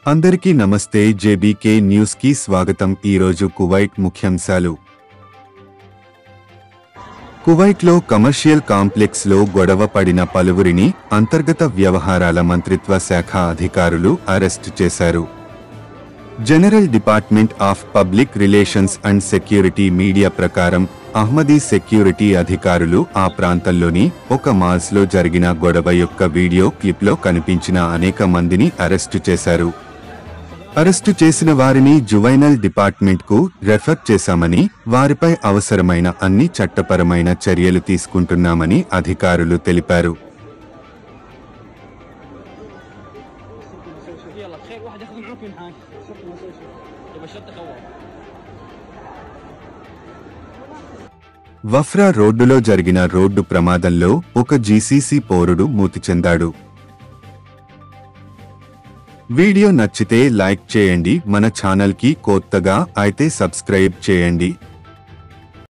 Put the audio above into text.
అందరికీ నమస్తే JBK news కి స్వాగతం ఈరోజు కువైట్ ముఖ్యాంశాలు కువైట్లో కమర్షియల్ కాంప్లెక్స్ లో గొడవ పడిన పలువురిని అంతర్గత వ్యవహారాల మంత్రిత్వ శాఖ అధికారులు అరెస్ట్ చేశారు general department of public relations and security media ప్రకారం అహ్మదీ సెక్యూరిటీ అధికారులు ఆ ప్రాంతంలోని ఒక మాల్స్ లో జరిగిన గొడవ యొక్క వీడియో క్లిప్లో కనిపించిన అనేక మందిని అరెస్టు చేశారు అరెస్టు చేసిన వారిని జువైనల్ డిపార్ట్మెంట్ కు రెఫర్ చేశామని వారిపై అవసరమైన అన్ని చట్టపరమైన చర్యలు తీసుకుంటున్నామని అధికారులు తెలిపారు يلا تخيل واحد ياخذ معك ينحاش يبقى الشرطه خوف వఫ్రా రోడ్డులో జరిగిన రోడ్డు ప్రమాదంలో ఒక జీసీసీ పౌరుడు మృతి చెందాడు వీడియో నచ్చితే లైక్ చేయండి మన ఛానల్ కి కొత్తగా అయితే సబ్స్క్రైబ్ చేయండి